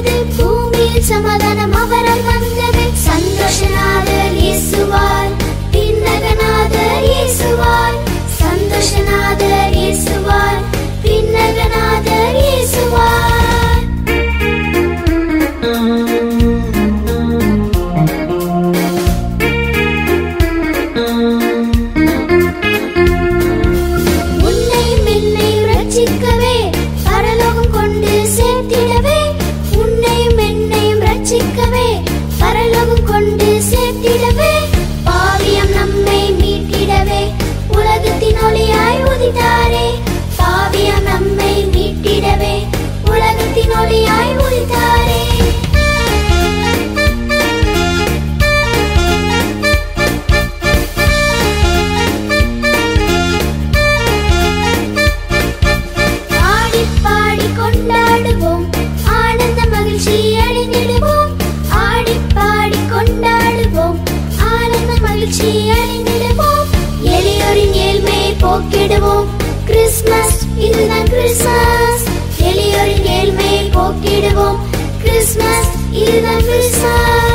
வந்தது பூமியில் சமாதானம் அவரால் வந்தது சந்தோஷநாதர் இயேசுவார் பின்னகநாதர் இயேசுவார் சந்தோஷநாதர் இயேசுவார் பின்னகநாதர் இயேசுவார் உன்னையும் என்னையும் ரட்சிக்கவே பரலோகம் கொண்டு சேர்த்திடவே உன்னையும் என்னையும் ரட்சிக்கவே பரலோகம் கொண்டு சேர்த்திடவே பாவியம் நம்மை மீட்டிடவே உலகத்தின் ஒளியாய் உதித்தாரே பாவியம் நம்மை மீட்டிடவே உலகத்தின் ஒளியாய் உதித்தாரே ஆடி பாடி கொண்டாடுவோம் ஆனந்த மகிழ்ச்சி அடைந்திடுவோம் ஆடி பாடி கொண்டாடுவோம் ஆனந்த மகிழ்ச்சி அடைந்திடுவோம் எளியோரின் ஏழ்மையை போக்கிடுவோம் கிறிஸ்மஸ் இதுதான் கிறிஸ்மஸ் எளியோரின் ஏழ்மையை போக்கிடுவோம் கிறிஸ்மஸ் இதுதான் கிறிஸ்மஸ்